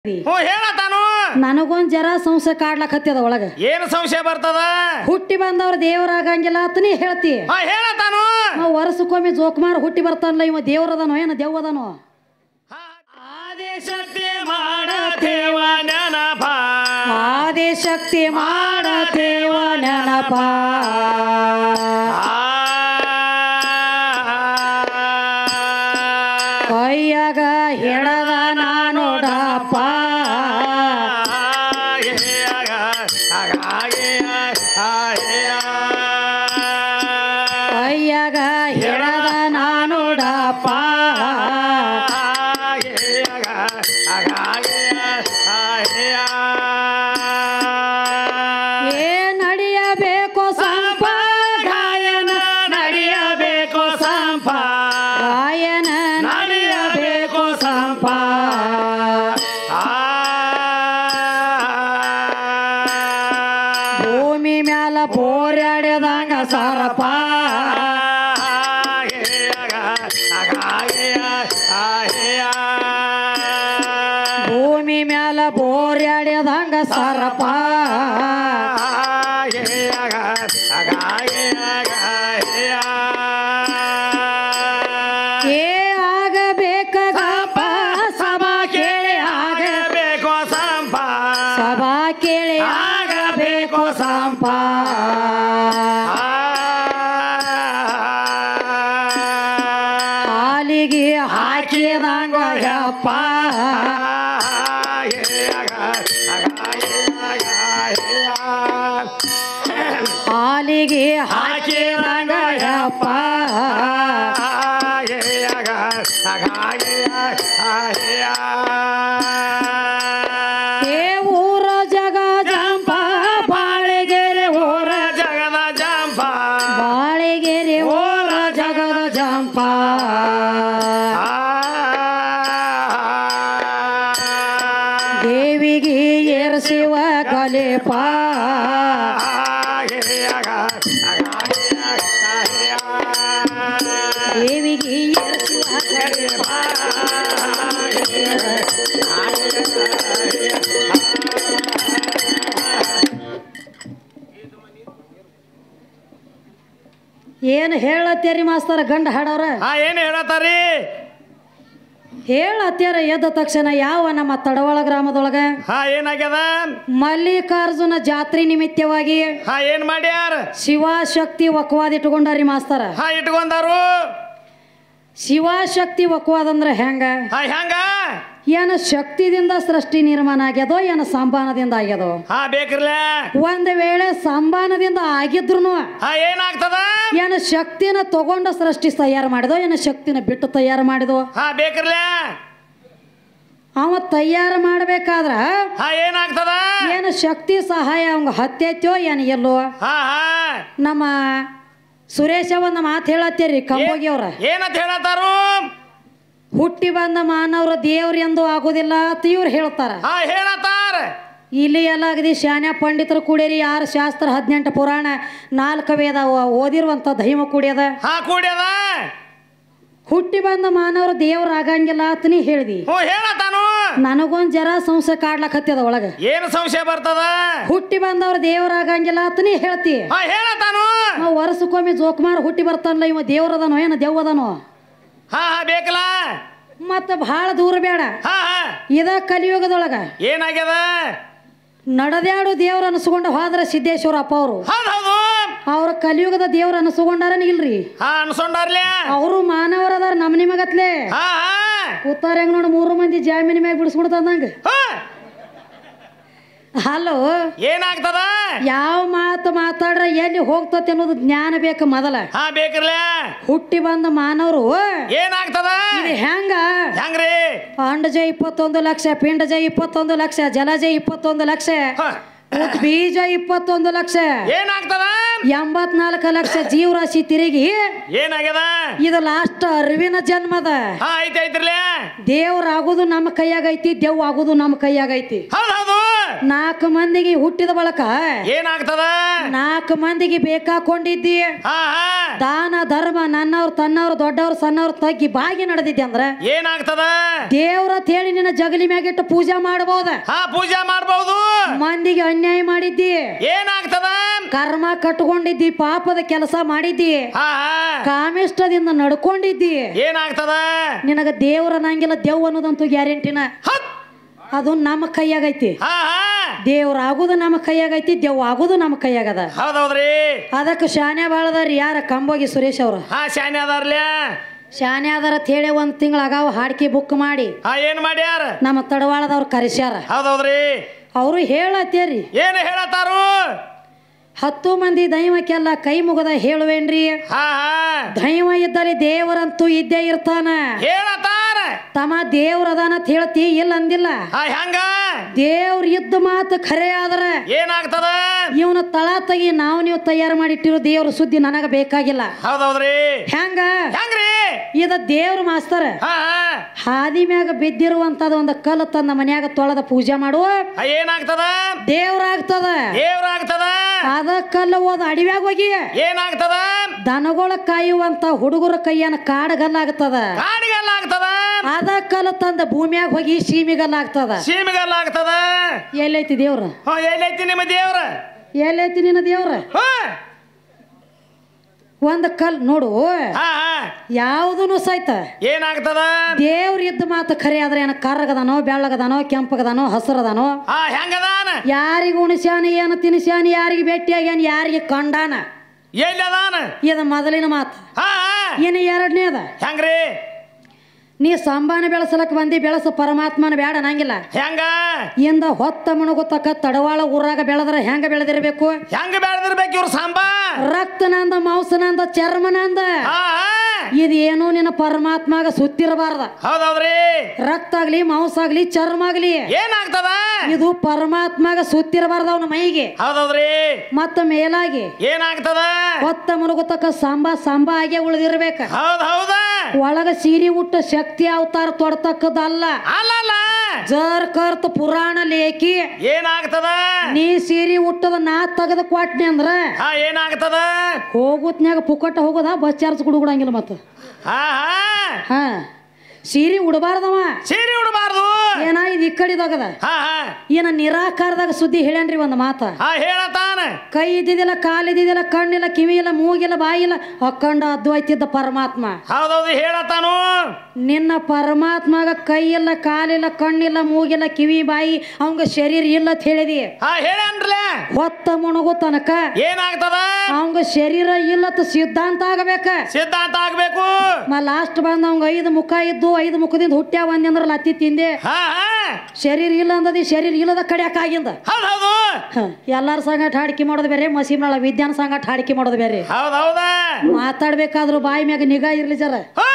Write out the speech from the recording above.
ಹ್ಞೂ ಹೇಳತಾನು ನನಗೊಂದ್ ಜರ ಸಂಶಯ ಕಾಡ್ಲಕತ್ತದ ಒಳಗ ಏನು ಸಂಶಯ ಬರ್ತದ ಹುಟ್ಟಿ ಬಂದವ್ರ ದೇವರಾಗಂಗಿಲ್ಲ ಅಂತ ನೀ ಹೇಳ್ತಿ ಹಾ ಹೇಳತಾನು ನಾವು ವರ್ಷಕ್ಕೊಮ್ಮೆ ಜೋಕುಮಾರ್ ಹುಟ್ಟಿ ಬರ್ತಾನಲ್ಲ ಇವ ದೇವ್ರದನೋ ಏನ ದೆವ್ವದನೋ ಆದೇಶಕ್ತಿ ಮಾಡತೇವ ನೆನಪ ಆದಿಶಕ್ತಿ ಮಾಡತೇವ ನೆನಪ ಕೈಯಾಗ ಹಿಡದ ನಾನೋಡಪ್ಪ ಕೈಯಾಗ ಹಿಡದ ನಾನೋಡಪ್ಪ ಏ ನಡಿಯಬೇಕು ಸಂಪ ಗಾಯನ ನಡೆಯಬೇಕು ಸಂಪ ಗಾಯನ ನಡಿಯಬೇಕು ಸಂಪ ಭೂಮಿ ಮ್ಯಾಲ ಬೋರ್ಯಾಡ್ಯದಂಗ ಸಾರಪ್ಪ ಭೂಮಿ ಮ್ಯಾಲ ಬೋರ್ಯಾಡ್ಯದಂಗ ಸಾರಪ್ಪ ಏ ಆಗಬೇಕ ಗಪ್ಪ ಸಭಾ ಕೇಳಿ ಆಗ ಬೇಕು ಸಂಪ ಸಭಾ ಕೇಳಿ ಆಗಬೇಕು ಸಂಪ ಹಾಲಿಗೆ ಹಾಕಿದಂಗ ಯಪ್ಪ ಹಾಲಿಗೆ ಹಾಕಿದಂಗ ಯಪ್ಪ ಏ ಊರ ಜಗ ಜಂಪ ಬಾಳೆಗೆರೆ ಊರ ಜಗದ ಜಂಪ ಬಾಳೆಗೆರೆ ಊರ ಜಗದ ಜಂಪ ದೇವಿಗೆ ಏರ್ಸಿವ ಕಲೆಪ ದೇವಿಗೆ ಏರ್ಸಿವ ಕಲೆಪ ಏನು ಹೇಳತ್ತೇರಿ ಮಾಸ್ತರ ಗಂಡ ಹಾಡವ್ರ ಹಾ ಏನು ಹೇಳತ್ತಾರಿ ಹೇಳತ್ಯಾರ ಎದ್ದ ತಕ್ಷಣ ಯಾವ ನಮ್ಮ ತಡವಳ ಗ್ರಾಮದೊಳಗ ಹಾ ಏನಾಗ್ಯದ ಮಲ್ಲಿಕಾರ್ಜುನ ಜಾತ್ರೆ ನಿಮಿತ್ತವಾಗಿ ಹಾ ಏನ್ ಮಾಡ್ಯಾರ ಶಿವಶಕ್ತಿ ಒಕ್ವಾದ ಇಟ್ಕೊಂಡಾರಿ ಮಾಸ್ತರ ಹಾ ಇಟ್ಕೊಂಡಾರು ಶಿವಶಕ್ತಿ ಒಕ್ವಾದ ಅಂದ್ರೆ ಹೆಂಗ ಹಾ ಹೆಂಗ ಏನ ಶಕ್ತಿದಿಂದ ಸೃಷ್ಟಿ ನಿರ್ಮಾಣ ಆಗ್ಯದೋ ಏನ ಸಂಬಾನದಿಂದ ಆಗ್ಯದೋ ಹಾ ಬೇಕ್ರಲ್ಲ ಒಂದ್ ವೇಳೆ ಸಂಬಾನದಿಂದ ಆಗಿದ್ರು ಹಾ ಏನಾಗ್ತದ ಏನ ಶಕ್ತಿನ ತಗೊಂಡ ಸೃಷ್ಟಿ ತಯಾರು ಮಾಡಿದೋ ಏನ ಶಕ್ತಿನ ಬಿಟ್ಟು ತಯಾರು ಮಾಡಿದೋ ಹಾ ಬೇಕ್ರಲ್ಲ ಅವ ತಯಾರು ಮಾಡ್ಬೇಕಾದ್ರ ಹಾ ಏನಾಗ್ತದ ಏನು ಶಕ್ತಿ ಸಹಾಯ ಅವಂಗ ಹತ್ತೈತ್ಯೋ ಏನು ಎಲ್ಲೋ ಹಾ ಹಾ ನಮ್ಮ ಸುರೇಶ ಒಂದು ಮಾತು ಹೇಳತ್ತೀರಿ ಕಂಬೋಗಿ ಅವ್ರ ಏನಂತ ಹೇಳತ್ತಾರು ಹುಟ್ಟಿ ಬಂದ ಮಾನವ್ರ ದೇವ್ರ ಎಂದು ಆಗೋದಿಲ್ಲ ಅಂತ ಇವ್ರು ಹೇಳ್ತಾರ ಹಾ ಹೇಳತ್ತಾರ ಇಲ್ಲಿ ಎಲ್ಲ ಅಗದಿ ಶಾನ್ಯ ಪಂಡಿತರು ಕೂಡ್ಯಾರಿ ಯಾರು ಶಾಸ್ತ್ರ ಹದಿನೆಂಟು ಪುರಾಣ ನಾಲ್ಕು ವೇದ ಓ- ಓದಿರುವಂಥ ದೈವ ಕೂಡ್ಯದ ಹಾ ಕೂಡ್ಯದ ಹುಟ್ಟಿ ಬಂದ ಮಾನವ್ರ ದೇವ್ರ ಆಗಂಗಿಲ್ಲ ಅಂತ ನೀ ಹೇಳ್ದಿ ಹ್ಞೂ ಹೇಳತ್ತಾನು ನನಗೊಂದ್ ಜರ ಸಂಶಯ ಕಾಡ್ಲಕತ್ತದ ಒಳಗ ಏನು ಸಂಶಯ ಬರ್ತದ ಹುಟ್ಟಿ ಬಂದವ್ರ ದೇವ್ರ ಆಗಂಗಿಲ್ಲ ಅಂತ ನೀ ಹೇಳ್ತಿ ಹಾ ಹೇಳತ್ತಾನು ನಾವು ವರ್ಷಕ್ಕೊಮ್ಮೆ ಜೋಕುಮಾರ್ ಹುಟ್ಟಿ ಬರ್ತಾನಲ್ಲ ಇವ ದೇವ್ರದನೋ ಏನು ದೆವ್ವದನೋ ಹಾ ಹಾ ಬೇಕಲ್ಲ ಮತ್ತ ಬಹಳ ದೂರ ಬೇಡ ಹಾ ಹಾ ಇದ ಕಲಿಯುಗದೊಳಗ ಏನಾಗ್ಯದ ನಡೆದಾಡು ದೇವ್ರ ಅನಿಸ್ಕೊಂಡ ಹೋದ್ರ ಸಿದ್ದೇಶ್ವರ ಅಪ್ಪ ಅವರು ಹೌದ್ ಹೌದು ಅವ್ರ ಕಲಿಯುಗದ ದೇವ್ರ ಅನಿಸ್ಕೊಂಡಾರನ ಇಲ್ರಿ ಹಾ ಅನ್ಸೊಂಡಾರ್ಲ್ಯಾ ಅವರು ಮಾನವರದಾರ ನಮ್ ನಿಮಗತ್ಲೆ ಹಾ ಹಾ ಕೂತಾರ ಹೆಂಗ್ ನೋಡು ಮೂರು ಮಂದಿ ಜಾಮೀನ್ ಮ್ಯಾಗ ಬಿಡಿಸ್ಬಿಡ್ತಂದಂಗ ಹಾ. ಹಲೋ ಏನಾಗ್ತದ ಯಾವ ಮಾತು ಮಾತಾಡ್ರ ಎಲ್ಲಿ ಹೋಗ್ತತಿ ಅನ್ನೋದು ಜ್ಞಾನ ಬೇಕು ಮೊದಲ ಹಾ ಬೇಕ್ರಲ್ಲ ಹುಟ್ಟಿ ಬಂದ ಮಾನವರು ಏನಾಗ್ತದ ಇದು ಹೆಂಗ ಹೆಂಗ್ರಿ ಅಂಡಜ ಇಪ್ಪತ್ತೊಂದು ಲಕ್ಷ ಪಿಂಡಜ ಇಪ್ಪತ್ತೊಂದು ಲಕ್ಷ ಜಲಜ ಇಪ್ಪತ್ತೊಂದು ಲಕ್ಷ ಹ. ಉತ್ ಬೀಜ ಇಪ್ಪತ್ತೊಂದು ಲಕ್ಷ ಏನಾಗ್ತದ ಎಂಬತ್ನಾಲ್ಕು ಲಕ್ಷ ಜೀವರಾಶಿ ತಿರುಗಿ ಏನಾಗ್ಯದ ಇದು ಲಾಸ್ಟ್ ಅರಿವಿನ ಜನ್ಮದ ಹಾ ಐತಿ ಐತ್ರಿಲ್ಯಾ ದೇವ್ರ ಆಗೋದು ನಮ್ಮ ಕೈಯಾಗ ಐತಿ ದೆವ್ ಆಗೋದು ನಮ್ಮ ಕೈಯಾಗ ಐತಿ ಹೌದ್ ಹೌದು ನಾಲ್ಕು ಮಂದಿಗೆ ಹುಟ್ಟಿದ ಬಳಕ ಏನಾಗ್ತದ ನಾಲ್ಕು ಮಂದಿಗೆ ಬೇಕಾಕೊಂಡಿದ್ದಿ ಹಾ ಹಾ ದಾನ ಧರ್ಮ ನನ್ನವ್ರು ತನ್ನವ್ರು ದೊಡ್ಡವ್ರು ಸಣ್ಣವ್ರು ತಗ್ಗಿ ಬಾಗಿ ನಡೆದಿದ್ದೆ ಅಂದ್ರ ಏನಾಗ್ತದ ದೇವ್ರ ಹೇಳಿ ನಿನ್ನ ಜಗಲಿ ಮ್ಯಾಗಿಟ್ಟು ಪೂಜೆ ಮಾಡಬಹುದ ಹಾ ಪೂಜೆ ಮಾಡ್ಬಹುದು ಮಂದಿಗೆ ಅನ್ಯಾಯ ಮಾಡಿದ್ದಿ ಏನಾಗ್ತದ ಕರ್ಮ ಕಟ್ಕೊಂಡಿದ್ದಿ ಪಾಪದ ಕೆಲಸ ಮಾಡಿದ್ದಿ ಹಾ ಹಾ ಕಾಮಿಷ್ಟದಿಂದ ನಡ್ಕೊಂಡಿದ್ದಿ ಏನಾಗ್ತದ ನಿನಗ ದೇವ್ರ ನಂಗಿಲ್ಲ ದೇವ್ ಅನ್ನೋದಂತೂ ಗ್ಯಾರಂಟಿನ ಹತ್ ಅದು ನಮ್ಮ ಕೈಯಾಗೈತಿ ಹಾ ಹಾ ದೇವ್ರ ಆಗುದು ನಮ್ಮ ಕೈಯಾಗೈತಿ ದೆವ್ ಆಗುದು ನಮ್ಮ ಕೈಯಾಗದ ಹೌದೌದ್ರಿ ಅದಕ್ಕೆ ಶಾನೆ ಬಾಳದಾರಿ ಯಾರ ಕಂಬೋಗಿ ಸುರೇಶ್ ಅವ್ರು ಹಾ ಶಾನೆ ಅದಾರ್ಲ್ಯಾ ಶಾನೆ ಅದಾರ ಹೇಳಿ ಒಂದ್ ತಿಂಗಳ ಆಗಾವ ಹಾಡ್ಕಿ ಬುಕ್ ಮಾಡಿ ಹಾ ಏನ್ ಮಾಡ್ಯಾರ ನಮ್ಮ ತಡವಾಳದವ್ರು ಕರೆಸ್ಯಾರ ಹೌದೌದ್ರಿ ಅವರು ಹೇಳತ್ತೇರಿ ಏನ್ ಹೇಳತ್ತಾರು ಹತ್ತು ಮಂದಿ ದೈವಕ್ಕೆಲ್ಲ ಕೈ ಮುಗದ ಹೇಳುವೇನ್ರಿ ಹಾ ಹಾ ದೈವ ಇದ್ದಲ್ಲಿ ದೇವರಂತೂ ಇದ್ದೇ ಇರ್ತಾನ ಹೇಳತ್ತಾರ ತಮ್ಮ ದೇವ್ರದಾನ ಅಂತ ಹೇಳ್ತಿ ಇಲ್ಲ ಅಂದಿಲ್ಲ ಹಾ ಹೆಂಗ ದೇವ್ರ ಇದ್ದ ಮಾತು ಖರೆ ಆದ್ರ ಏನಾಗ್ತದ ಇವನ ತಳ ತೆಗಿ ನಾವು ನೀವು ತಯಾರು ಮಾಡಿಟ್ಟಿರೋ ದೇವ್ರ ಸುದ್ದಿ ನನಗ ಬೇಕಾಗಿಲ್ಲ ಹೌದೌದ್ರಿ ಹೆಂಗ ಹೆಂಗ್ರಿ ಇದ ದೇವ್ರ ಮಾಸ್ತರ ಹಾ ಹಾ ಹಾದಿ ಮ್ಯಾಗ ಬಿದ್ದಿರುವಂತದ ಒಂದು ಕಲ್ಲು ತಂದ ಮನ್ಯಾಗ ತೊಳೆದ ಪೂಜೆ ಮಾಡುವ ಹಾ, ಏನಾಗ್ತದ ದೇವ್ರಾಗ್ತದ ದೇವ್ರಾಗ್ತದ ಅದ ಕಲ್ಲು ಹೋದ ಅಡಿವ್ಯಾಗ ಹೋಗಿ ಏನಾಗ್ತದ ದನಗಳ ಕಾಯುವಂತ ಹುಡುಗರ ಕೈಯನ್ನ ಕಾಡಗಲ್ಲಾಗ್ತದ ಕಾಡಿಗೆಲ್ಲಾಗ್ತದ ಅದ ಕಲ್ಲು ತಂದ ಭೂಮಿಯಾಗ ಹೋಗಿ ಸೀಮಿಗಲ್ಲಾಗ್ತದ ಸೀಮೆಗೆಲ್ಲಾಗ್ತದ ಎಲ್ಲೈತಿ ದೇವ್ರ ಹಾ ಎಲ್ಲೈತಿ ನಿಮ್ಮ ದೇವ್ರ ಎಲ್ಲೈತಿ ನಿನ್ನ ದೇವ್ರ ಹಾ ಒಂದ್ ಕಲ್ ನೋಡು ಹಾ ಹಾ ಯಾವುದೂ ಸಹಿತ ಏನಾಗ್ತದ ದೇವ್ರ ಇದ್ದ ಮಾತು ಖರೆ ಆದ್ರೆ ಏನ ಕರ್ರಗದಾನೋ ಬೆಳ್ಳಗದಾನೋ ಕೆಂಪಗದಾನೋ ಹಸರದಾನೋ ಹಾ ಹೆಂಗದಾನ ಯಾರಿಗೆ ಉಣಿಸ್ಯಾನ ಏನು ತಿನ್ಸ್ಯಾನ ಯಾರಿಗೆ ಭೇಟಿಯಾಗ್ಯಾನ ಯಾರಿಗೆ ಕಂಡಾನ ಎಲ್ಲಿ ಅದಾನ ಇದು ಮೊದಲಿನ ಮಾತು ಹಾ ಹಾ ಇನ್ನು ಎರಡನೇದ ಹೆಂಗ್ರಿ ನೀ ಸಂಬಾನ ಬೆಳೆಸಲಕ್ ಬಂದಿ ಬೆಳೆಸ ಪರಮಾತ್ಮನ ಬೇಡ ನಂಗಿಲ್ಲ ಹೆಂಗ ಇಂದ ಹೊತ್ತ ಮುಣಗುತ್ತಕ ತಡವಾಳ ಊರಾಗ ಬೆಳೆದ್ರ ಹೆಂಗ ಬೆಳೆದಿರ್ಬೇಕು ಹೆಂಗ ಬೆಳೆದಿರ್ಬೇಕು ಇವ್ರ ಸಾಂಬಾ ರಕ್ತನಂದ ಮಾಂಸನಂದ ಚರ್ಮನಂದ ಹಾ ಹಾ ಇದು ಏನೂ ನಿನ್ನ ಪರಮಾತ್ಮಗ ಸುತ್ತಿರಬಾರ್ದ ಹೌದೌದ್ರಿ ರಕ್ತ ಆಗ್ಲಿ ಮಾಂಸ ಆಗ್ಲಿ ಚರ್ಮ ಆಗ್ಲಿ ಏನಾಗ್ತದ ಇದು ಪರಮಾತ್ಮಗ ಸುತ್ತಿರಬಾರ್ದ ಅವನ ಮೈಗೆ ಹೌದೌದ್ರಿ ಮತ್ತ ಮೇಲಾಗಿ ಏನಾಗ್ತದ ಹೊತ್ತ ಮುಣಗುತ್ತಕ ಸಾಂಬ ಸಾಂಬ ಆಗೇ ಉಳಿದಿರ್ಬೇಕ ಹೌದ್ ಹೌದ ಒಳಗ ಸೀರಿ ಉಟ್ಟ ಶಕ್ತಿ ಅವತಾರ ತೊಡ್ತಕ್ಕದಲ್ಲ ಅಲ್ಲಲ್ಲ ಜರ್ ಕರ್ತ ಪುರಾಣ ಲೇಖಿ ಏನಾಗ್ತದ ನೀ ಸೀರಿ ಉಟ್ಟದ ನಾ ತೆಗೆದ ಕೊಟ್ನಿ ಅಂದ್ರ ಹಾ ಏನಾಗ್ತದ ಹೋಗುತ್ನ್ಯಾಗ ಪುಕ್ಕಟ್ಟ ಹೋಗೋದ ಬಸ್ ಚಾರ್ಜ್ ಕುಡುಗುಡಂಗಿಲ್ಲ ಮತ್ತ ಹಾ ಹಾ ಹಾ ಸೀರೆ ಉಡಬಾರ್ದವ ಸೀರೆ ಉಡಬಾರ್ದು ಏನ ಇದು ಈ ಕಡಿದಾಗದ ಹಾ ಹಾ ಏನ ನಿರಾಕಾರದಾಗ ಸುದ್ದಿ ಹೇಳ್ಯಾನ್ರಿ ಒಂದು ಮಾತ ಹಾ ಹೇಳತಾನ ಕೈ ಇದ್ದಿದ್ದಿಲ್ಲ ಕಾಲ್ ಇದ್ದಿದ್ದಿಲ್ಲ ಕಣ್ಣಿಲ್ಲ ಕಿವಿ ಇಲ್ಲ ಮೂಗಿಲ್ಲ ಬಾಯಿಲ್ಲ ಅಕ್ಕಂಡ ಅದ್ವೈತಿದ್ದ ಪರಮಾತ್ಮ ಹೌದೌದು ಹೇಳತಾನು ನಿನ್ನ ಪರಮಾತ್ಮಗ ಕೈ ಇಲ್ಲ ಕಾಲಿಲ್ಲ ಕಣ್ಣಿಲ್ಲ ಮೂಗಿಲ್ಲ ಕಿವಿ ಬಾಯಿ ಅವಂಗ ಶರೀರ ಇಲ್ಲ ಅಂತ ಹೇಳಿದಿ ಹಾ ಹೇಳನ್ರಲ್ಲ ಹೊತ್ತ ಮುಣಗು ತನಕ ಏನಾಗ್ತದ ಅವಂಗ ಶರೀರ ಇಲ್ಲತ್ತ ಸಿದ್ಧಾಂತ ಆಗಬೇಕ ಸಿದ್ಧಾಂತ ಆಗ್ಬೇಕು ಮ ಲಾಸ್ಟ್ ಬಂದ ಅವಂಗ ಐದು ಮುಖ ಇದ್ದು ಐದು ಮುಖದಿಂದ ಹುಟ್ಟ್ಯಾವ ಅಂದ್ರ ಲತ್ತಿ ತಿಂದೆ ಹಾ ಹಾ ಶರೀರ ಇಲ್ಲ ಅಂದದಿ ಶರೀರ ಇಲ್ಲದ ಕಡಿಯಾಕ ಆಗಿಂದ ಹೌದ್ ಹೌದು ಎಲ್ಲಾರ ಸಂಗಟ ಹಾಡಿಕೆ ಮಾಡೋದು ಬೇರೆ ಮಸೀಮ್ನಾಳ ವಿದ್ಯಾನ ಸಂಗಟ ಹಾಡಿಕೆ ಮಾಡೋದು ಬೇರೆ ಹೌದ್ ಹೌದ ಮಾತಾಡ್ಬೇಕಾದ್ರು ಬಾಯಿ ಮ್ಯಾಗ ನಿಗಾ ಇರ್ಲಿ ಜರ ಹಾ